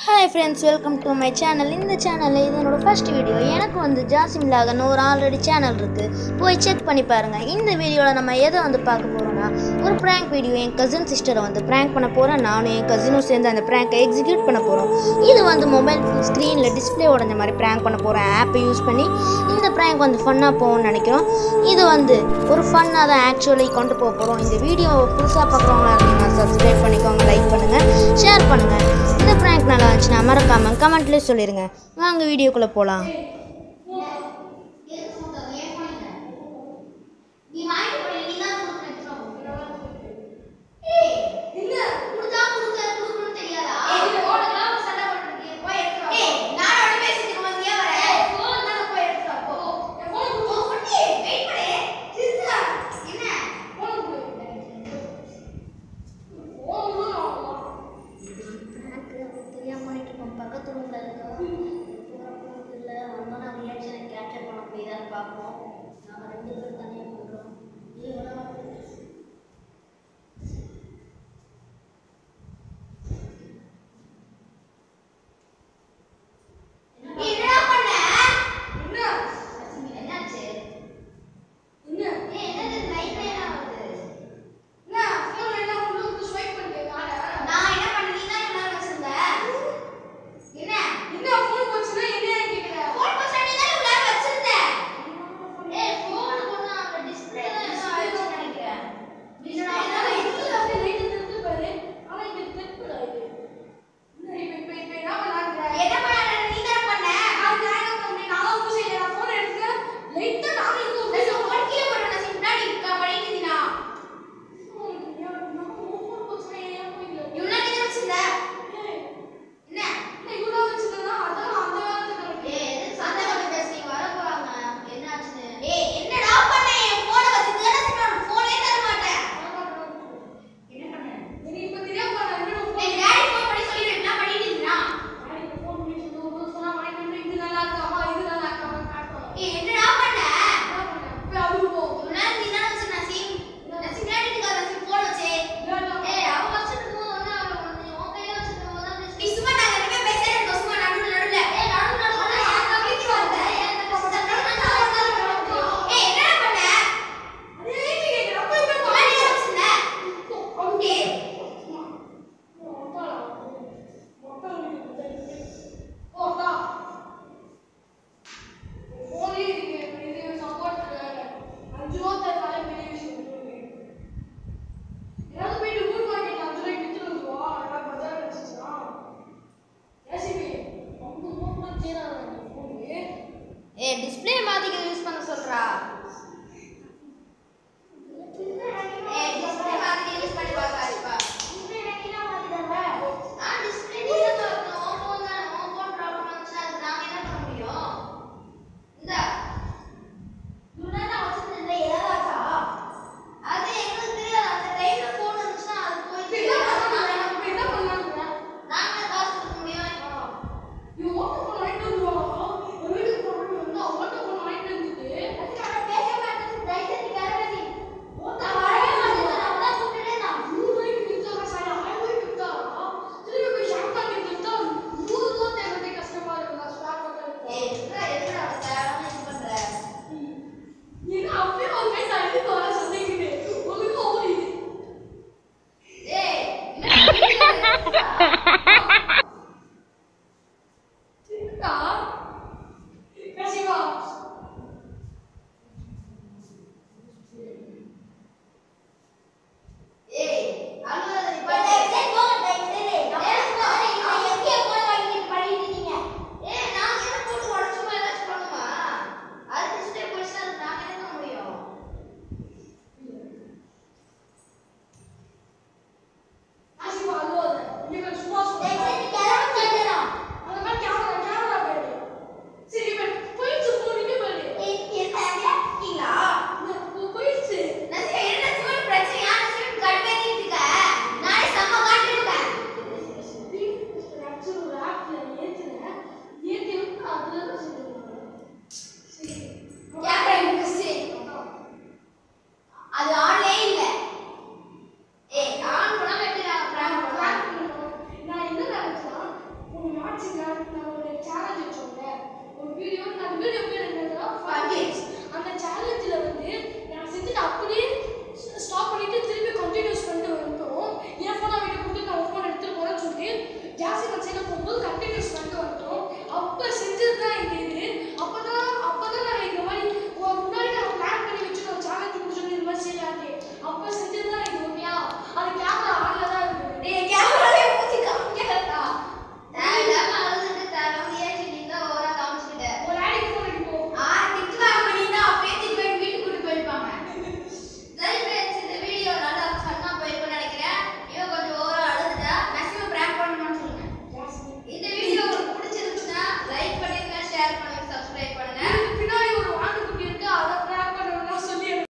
hi friends welcome to my channel இந்த சேனலில் இது என்னோட ஃபர்ஸ்ட் வீடியோ எனக்கு வந்து ஜாசிம் லாகன் ஒரு ஆல்ரெடி சேனல் இருக்குது போய் செக் பண்ணி பாருங்கள் இந்த வீடியோவில் நம்ம எதை வந்து பார்க்க போகிறோம்னா ஒரு ப்ராங்க் வீடியோ என் கசின் சிஸ்டரை வந்து ப்ராங்க் பண்ண போகிறேன் நானும் என் கசினும் சேர்ந்து அந்த ப்ராங்கை எக்ஸிக்யூட் பண்ண போகிறோம் இது வந்து மொபைல் ஸ்க்ரீனில் டிஸ்ப்ளே உடஞ்ச மாதிரி ப்ராங்க் பண்ண போகிறேன் ஆப்பை யூஸ் பண்ணி இந்த ப்ராங்க் வந்து ஃபன்னாக போகும்னு நினைக்கிறோம் இது வந்து ஒரு ஃபன்னாக தான் ஆக்சுவலி கொண்டு போக போகிறோம் இந்த வீடியோ புதுசாக பார்க்குறவங்களா இருந்தீங்கன்னா சப்ஸ்கிரைப் பண்ணிக்கோங்க லைக் பண்ணுங்கள் ஷேர் பண்ணுங்கள் இந்த ப்ராங்க் நல்லா இருந்துச்சுன்னா மறக்காமல் கமெண்ட்லேயே சொல்லிடுங்க வாங்க வீடியோக்குள்ளே போகலாம் பக்கத்து ரூம்ல இருக்கோம் இல்லை வந்தோம் நான் ரியாக்ஷனை கேப்சர் பண்ண முடியுதான்னு பார்ப்போம் நாங்கள் ரெண்டு பேரும் தனியாக பண்ணுறோம் நீ எவ்வளோ ஏ டிஸ்ப்ளே மாற்றிக்க யூஸ் பண்ண சொல்கிறா